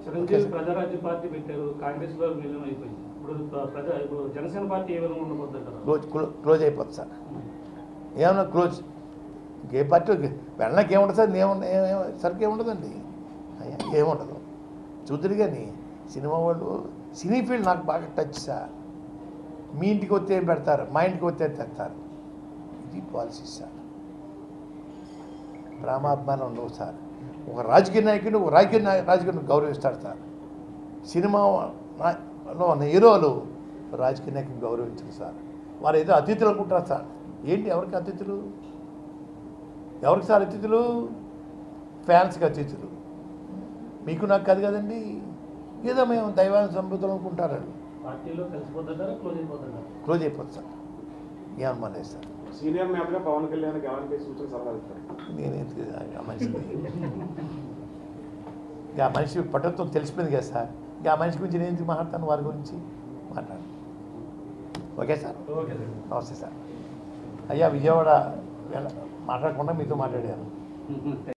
Chiranjeevi Praja Rajya party పెట్టారు కాంగ్రెస్ లో విలీనం అయిపోయింది ఇప్పుడు ప్ర- ప్రజా ఇప్పుడు జనసేన పార్టీ ఏ విధంగా ఉండబోతుంటారు క్లోజ్ క్లో- క్లోజ్ అయిపోతుంది సార్ ఏమన్నా క్లోజ్ ఏ పార్టీ వెళ్ళడానికి ఏముంటుంది సార్ ఏమన్నా సరికి ఏముండదండి అయ్యా ఏముండదు చూద్దరు కానీ సినిమా వాళ్ళు సినీ ఫీల్డ్ నాకు బాగా టచ్ సార్ మీ ఇంటికి వస్తే ఏం పెడతారు మా ఇంటికి వస్తే ఏం తెస్తారు ఇది పాలసీ సార్ ప్రేమాభిమానం ఉండవు సార్ ఒక రాజకీయ నాయకుడు ఒక రాజకీయ నాయ రాజకీయ గౌరవిస్తాడు సార్ సినిమా నా- లో ఉన్న హీరోలు రాజకీయ నాయకుని గౌరవించరు సార్ వారు ఏదో అతిథులు అనుకుంటారు సార్ ఏంటి ఎవరికి అతిథులు ఎవరికి సార్ అతిథులు ఫ్యాన్స్కి అతిథులు మీకు నాకు కాదు కదండి ఏదో మేము దైవాన్ని సంబుద్ధులు అనుకుంటారండి పార్టీలో కలిసిపోతుంటారా క్లోజ్ అయిపోతుంటారా క్లోజ్ అయిపోతుంది సార్ ఏమన్నా లేదు సార్ సీనియర్ నేతగా పవన్ కళ్యాణ్ ఎలాంటి సూచన సలహాలు ఇస్తారు నేను ఎందుకు ఆ మనిషిని ఇక ఆ మనిషి పట్టుతో తెలిసిపోయింది కదా సార్ ఇక ఆ మనిషి గురించి నేను ఎందుకు మాట్లాడతాను వారి గురించి మాట్లాడు ఓకే సార్ ఓకే సార్ నమస్తే సార్ అయ్యా విజయవాడ వెళ్ళ- మాట్లాడకుండా మీతో మాట్లాడాను